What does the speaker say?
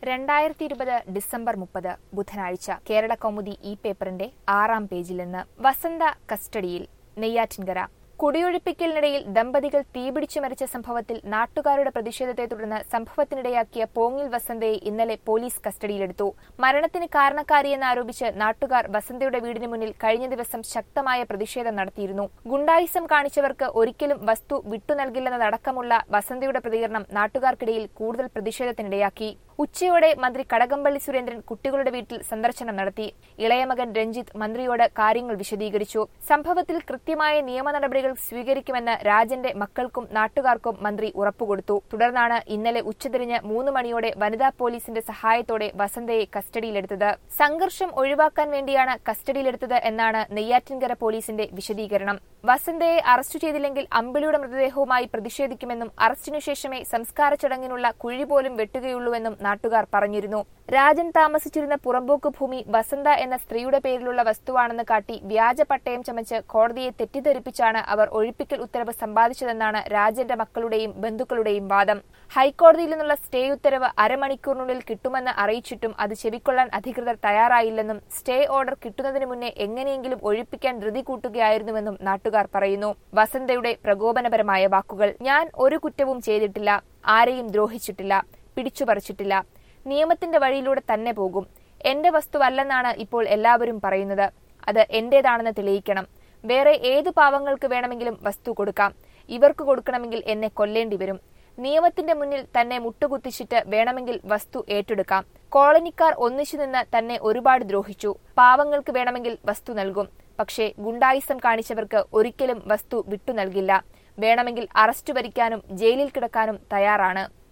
രണ്ടായിരത്തി ഇരുപത് ഡിസംബർ മുപ്പത് ബുധനാഴ്ച കേരള കൗമുദി ഈ പേപ്പറിന്റെ ആറാം പേജിൽ നിന്ന് വസന്ത കസ്റ്റഡിയിൽ നെയ്യാറ്റിൻകര കുടിയൊഴിപ്പിക്കലിനിടയിൽ ദമ്പതികൾ തീപിടിച്ചു മരിച്ച സംഭവത്തിൽ നാട്ടുകാരുടെ പ്രതിഷേധത്തെ തുടർന്ന് സംഭവത്തിനിടയാക്കിയ പോങ്ങിൽ വസന്തയെ ഇന്നലെ പോലീസ് കസ്റ്റഡിയിലെടുത്തു മരണത്തിന് കാരണക്കാരിയെന്നാരോപിച്ച് നാട്ടുകാർ വസന്തയുടെ വീടിന് മുന്നിൽ കഴിഞ്ഞ ദിവസം ശക്തമായ പ്രതിഷേധം നടത്തിയിരുന്നു ഗുണ്ടായിസം കാണിച്ചവർക്ക് ഒരിക്കലും വസ്തു വിട്ടു നൽകില്ലെന്നതടക്കമുള്ള വസന്തയുടെ പ്രതികരണം നാട്ടുകാർക്കിടയിൽ കൂടുതൽ പ്രതിഷേധത്തിനിടയാക്കി ഉച്ചയോടെ മന്ത്രി കടകംപള്ളി സുരേന്ദ്രൻ കുട്ടികളുടെ വീട്ടിൽ സന്ദർശനം നടത്തി ഇളയമകൻ രഞ്ജിത്ത് മന്ത്രിയോട് കാര്യങ്ങൾ വിശദീകരിച്ചു സംഭവത്തിൽ കൃത്യമായ നിയമ നടപടികൾ സ്വീകരിക്കുമെന്ന് രാജന്റെ മക്കൾക്കും നാട്ടുകാർക്കും മന്ത്രി ഉറപ്പുകൊടുത്തു തുടർന്നാണ് ഇന്നലെ ഉച്ചതിരിഞ്ഞ് മൂന്ന് മണിയോടെ വനിതാ പോലീസിന്റെ സഹായത്തോടെ വസന്തയെ കസ്റ്റഡിയിലെടുത്തത് സംഘർഷം ഒഴിവാക്കാൻ വേണ്ടിയാണ് കസ്റ്റഡിയിലെടുത്തത് എന്നാണ് നെയ്യാറ്റിൻകര പോലീസിന്റെ വിശദീകരണം വസന്തയെ അറസ്റ്റ് ചെയ്തില്ലെങ്കിൽ അമ്പിളിയുടെ മൃതദേഹവുമായി പ്രതിഷേധിക്കുമെന്നും അറസ്റ്റിനു ശേഷമേ സംസ്കാര ചടങ്ങിനുള്ള കുഴി പോലും വെട്ടുകയുള്ളൂവെന്നും നാട്ടുകാർ പറഞ്ഞിരുന്നു രാജൻ താമസിച്ചിരുന്ന പുറമ്പോക്ക് ഭൂമി വസന്ത എന്ന സ്ത്രീയുടെ പേരിലുള്ള വസ്തുവാണെന്ന് കാട്ടി വ്യാജ പട്ടയം ചമച്ച് കോടതിയെ തെറ്റിദ്ധരിപ്പിച്ചാണ് അവർ ഒഴിപ്പിക്കൽ ഉത്തരവ് സമ്പാദിച്ചതെന്നാണ് രാജന്റെ മക്കളുടെയും ബന്ധുക്കളുടെയും വാദം ഹൈക്കോടതിയിൽ നിന്നുള്ള സ്റ്റേ ഉത്തരവ് അരമണിക്കൂറിനുള്ളിൽ കിട്ടുമെന്ന് അറിയിച്ചിട്ടും അത് ചെവിക്കൊള്ളാൻ അധികൃതർ തയ്യാറായില്ലെന്നും സ്റ്റേ ഓർഡർ കിട്ടുന്നതിന് മുന്നേ എങ്ങനെയെങ്കിലും ഒഴിപ്പിക്കാൻ ധൃതി കൂട്ടുകയായിരുന്നുവെന്നും നാട്ടുകാർ പറയുന്നു വസന്തയുടെ പ്രകോപനപരമായ വാക്കുകൾ ഞാൻ ഒരു കുറ്റവും ചെയ്തിട്ടില്ല ആരെയും ദ്രോഹിച്ചിട്ടില്ല പിടിച്ചുപറിച്ചിട്ടില്ല നിയമത്തിന്റെ വഴിയിലൂടെ തന്നെ പോകും എന്റെ വസ്തുവല്ലെന്നാണ് ഇപ്പോൾ എല്ലാവരും പറയുന്നത് അത് എന്റേതാണെന്ന് തെളിയിക്കണം വേറെ ഏതു പാവങ്ങൾക്ക് വേണമെങ്കിലും വസ്തു കൊടുക്കാം ഇവർക്ക് കൊടുക്കണമെങ്കിൽ എന്നെ കൊല്ലേണ്ടി വരും നിയമത്തിന്റെ മുന്നിൽ തന്നെ മുട്ടുകുത്തിച്ചിട്ട് വേണമെങ്കിൽ വസ്തു ഏറ്റെടുക്കാം കോളനിക്കാർ ഒന്നിച്ചു നിന്ന് തന്നെ ഒരുപാട് ദ്രോഹിച്ചു പാവങ്ങൾക്ക് വേണമെങ്കിൽ വസ്തു നൽകും പക്ഷേ ഗുണ്ടായിസം കാണിച്ചവർക്ക് ഒരിക്കലും വസ്തു വിട്ടു നൽകില്ല വേണമെങ്കിൽ അറസ്റ്റ് വരിക്കാനും ജയിലിൽ കിടക്കാനും തയ്യാറാണ്